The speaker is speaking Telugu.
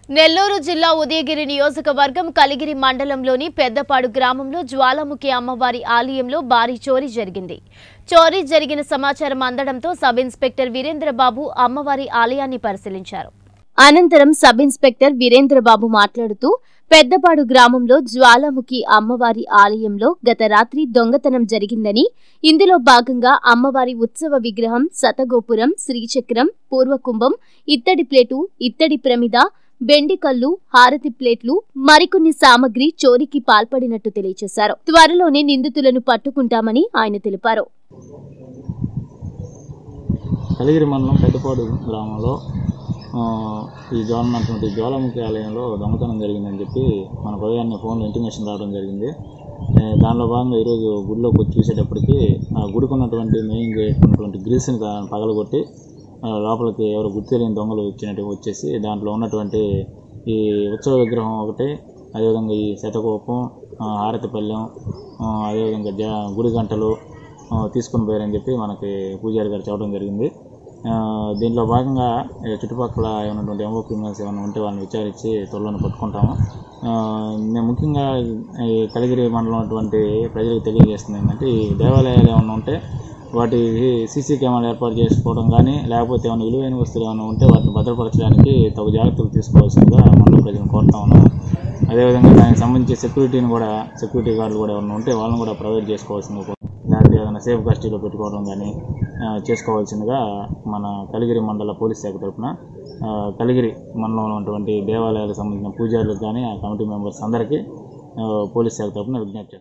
నెల్లూరు జిల్లా ఉదయగిరి నియోజకవర్గం కలిగిరి మండలంలోని పెద్దపాడు గ్రామంలో జ్వాలాముఖి అమ్మవారి ఆలయంలో భారీ చోరీ జరిగింది చోరీ జరిగిన సమాచారం అందడంతో సబ్ ఇన్స్పెక్టర్ వీరేంద్రబాబు అమ్మవారి ఆలయాన్ని పరిశీలించారు అనంతరం సబ్ ఇన్స్పెక్టర్ వీరేంద్రబాబు మాట్లాడుతూ పెద్దపాడు గ్రామంలో జ్వాలాముఖి అమ్మవారి ఆలయంలో గత రాత్రి దొంగతనం జరిగిందని ఇందులో భాగంగా అమ్మవారి ఉత్సవ విగ్రహం శతగోపురం శ్రీచక్రం పూర్వకుంభం ఇత్తడి ప్లేటు ఇత్తడి ప్రమిద బెండి కళ్ళు హారతి ప్లేట్లు మరికొన్ని సామగ్రి చోరీకి పాల్పడినట్టు తెలియజేశారు త్వరలోనే నిందితులను పట్టుకుంటామని ఆయన తెలిపారు కలిగిరి మండలం పెద్దపాడు గ్రామంలో ఆ, ఈ జ్వాలన్నటువంటి జ్వాలాముఖి ఆలయంలో దొంగతనం జరిగిందని చెప్పి మన ఉదయాన్నే ఫోన్లో ఇంటిమేషన్ రావడం జరిగింది ఏ, దానిలో భాగంగా ఈరోజు గుడిలోకి వచ్చి చూసేటప్పటికి ఆ గుడికి ఉన్నటువంటి మెయిన్ గేట్ ఉన్నటువంటి గ్రిల్స్ని కా- పగలగొట్టి ఆ, లోపలికి ఎవరు గుర్తు తెలియని దొంగలు వచ్చినట్టు వచ్చేసి దాంట్లో ఉన్నటువంటి ఈ ఉత్సవ విగ్రహం ఒకటి అదేవిధంగా ఈ శతకోపం ఆ, హారతి పళ్ళెం ఆ, అదేవిధంగా జ గుడి గంటలు ఆ, తీసుకుని పోయారని చెప్పి మనకి పూజారి గారు చెప్పడం జరిగింది ఆ, దీంట్లో భాగంగా ఈ చుట్టుపక్కల ఉన్నటువంటి ఎంఓ క్రిమినల్స్ ఏమైనా ఉంటే వాళ్ళని విచారించి త్వరలోనే పట్టుకుంటాము ఆ, నేను ముఖ్యంగా ఈ కలిగిరి మండలం అటువంటి ప్రజలకు తెలియజేస్తుంది ఏంటంటే ఈ దేవాలయాలు ఏమైనా ఉంటే వాటి సీసీ కెమెరాలు ఏర్పాటు చేసుకోవడం కానీ లేకపోతే ఏమైనా విలువైన వస్తువులు ఏమైనా ఉంటే వాటిని భద్రపరచడానికి తగు జాగ్రత్తలు తీసుకోవాల్సిందిగా మండల ప్రజలను కోరుతా ఉన్నాము అదేవిధంగా దానికి సంబంధించి సెక్యూరిటీని కూడా సెక్యూరిటీ గార్డులు కూడా ఏమైనా ఉంటే వాళ్ళని కూడా ప్రొవైడ్ చేసుకోవాల్సింది లేకపోతే ఏదైనా సేఫ్ కస్టడీలో పెట్టుకోవడం కానీ ఆ, చేసుకోవాల్సిందిగా మన కలిగిరి మండల పోలీస్ శాఖ తరఫున ఆ, కలిగిరి మండలంలో ఉన్నటువంటి దేవాలయాలకు సంబంధించిన పూజారులకు కానీ ఆ కమిటీ మెంబర్స్ అందరికీ ఆ, పోలీస్ శాఖ తరఫున విజ్ఞప్తి చేస్తాం